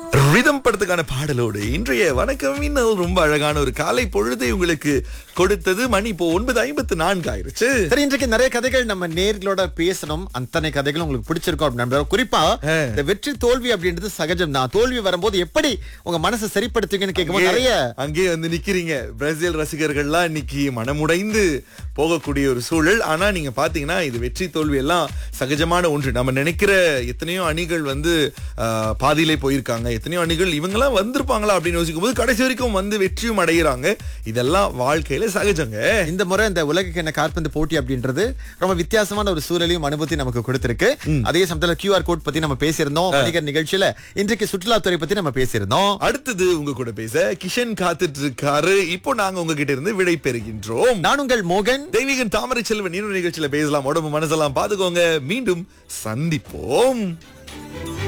Rhythm படத்துக்கான பாடலோடு இன்றைய வணக்கம் இன்னும் ரொம்ப அழகான ஒரு காலை பொழுதை உங்களுக்கு கொடுத்தது மணி இப்போ ஒன்பது ஐம்பத்து நான்கு ஆயிருச்சு சரி இன்றைக்கு நிறைய கதைகள் நம்ம நேர்களோட பேசணும் அத்தனை கதைகளும் உங்களுக்கு பிடிச்சிருக்கும் அப்படின்னு நம்புறோம். குறிப்பா இந்த வெற்றி தோல்வி அப்படின்றது சகஜம் தான் தோல்வி வரும்போது எப்படி உங்க மனசை சரிப்படுத்துவீங்கன்னு கேட்கும்போது நிறைய அங்கேயே வந்து நிக்கிறீங்க பிரேசில் ரசிகர்கள்லாம் இன்னைக்கு மனமுடைந்து போகக்கூடிய ஒரு சூழல் ஆனா நீங்க பாத்தீங்கன்னா இது வெற்றி தோல்வி எல்லாம் சகஜமான ஒன்று நம்ம நினைக்கிற எத்தனையோ அணிகள் வந்து ஆஹ், பாதியிலே போயிருக்காங்க எத்தனையோ அணிகள் இவங்கெல்லாம் வந்திருப்பாங்களா அப்படின்னு யோசிக்கும் போது கடைசி வரைக்கும் வந்து வெற்றியும் அடைகிறாங்க இதெல்லாம் வாழ்க்கையில சகஜங்க இந்த முறை இந்த உலக என்ன காற்பந்து போட்டி அப்படின்றது ரொம்ப வித்தியாசமான ஒரு சூழலையும் அனுபவத்தையும் நமக்கு கொடுத்திருக்கு அதே சமயத்துல QR கோட் பத்தி நம்ம பேசியிருந்தோம் வணிகர் நிகழ்ச்சியில இன்றைக்கு சுற்றுலாத்துறை பத்தி நம்ம பேசியிருந்தோம் அடுத்தது உங்க கூட பேச கிஷன் காத்துட்டு இருக்காரு இப்போ நாங்க உங்ககிட்ட இருந்து விடை பெறுகின்றோம் நான் உங்கள் மோகன் தெய்வீகன் தாமரை செல்வன் இன்னொரு நிகழ்ச்சியில பேசலாம் உடம்பு மனசெல்லாம் பாத்துக்கோங்க மீண்டும் சந்திப்போம்